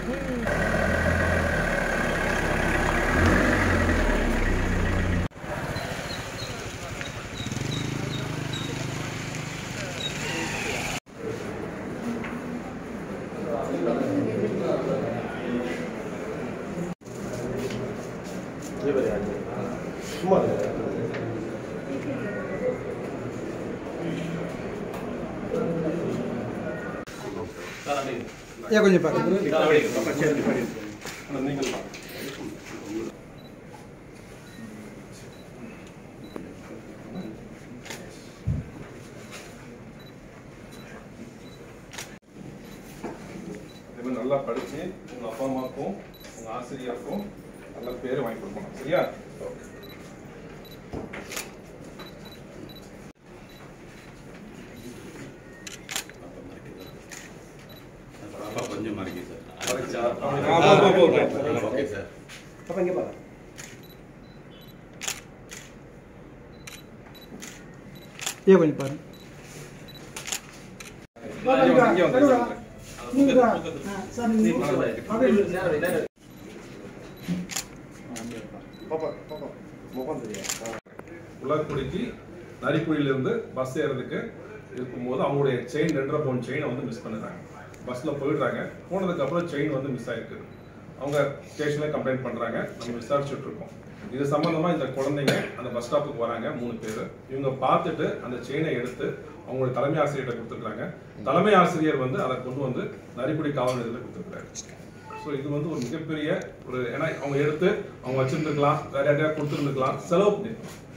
சும்மா ஏன் கொஞ்சம் பாருங்க நீங்கள் இதே மாதிரி நல்லா படிச்சு உங்க அப்பா அம்மாவுக்கும் உங்க ஆசிரியருக்கும் நல்ல பேர் வாங்கி கொடுக்கணும் சரியா பாப்பா கொஞ்சம் மறைக்க சார் மறைச்சா? ஆ, ஓகே சார் அப்போ இங்கே பாருங்க ஏன் கொஞ்சம் பாருங்க இங்க வந்து, இங்க வந்து, இங்க வந்து. பாப்பா பாப்பா முகம் தெரியும் உலகக்குடிக்கு நரிக்குடியிலிருந்து பஸ் ஏறதுக்கு இருக்கும்போது அவங்களுடைய செயின் ரெண்டரை பவுன் செயினை வந்து மிஸ் பண்ணுறாங்க பஸ்ஸில் போயிடுறாங்க போனதுக்கு அப்புறம் செயின் வந்து மிஸ் ஆயிருக்கு அவங்க ஸ்டேஷனில் கம்ப்ளைண்ட் பண்ணுறாங்க நம்ம விசாரிச்சுட்டு இருக்கோம் இது சம்பந்தமா இந்த குழந்தைங்க அந்த பஸ் ஸ்டாப்புக்கு வராங்க மூணு பேர் இவங்க பார்த்துட்டு அந்த செயினை எடுத்து அவங்களுடைய தலைமை ஆசிரியர்கிட்ட கொடுத்துருக்காங்க தலைமை ஆசிரியர் வந்து அதை கொண்டு வந்து நரிக்குடி காவல் நிலையத்தில் கொடுத்துருக்காரு ஸோ இது வந்து ஒரு மிகப்பெரிய ஒரு ஏன்னா அவங்க எடுத்து அவங்க வச்சிருந்துருக்கலாம் வேற யார்ட்டையா கொடுத்துருந்துருக்கலாம் செலவு பண்ணிருக்கலாம்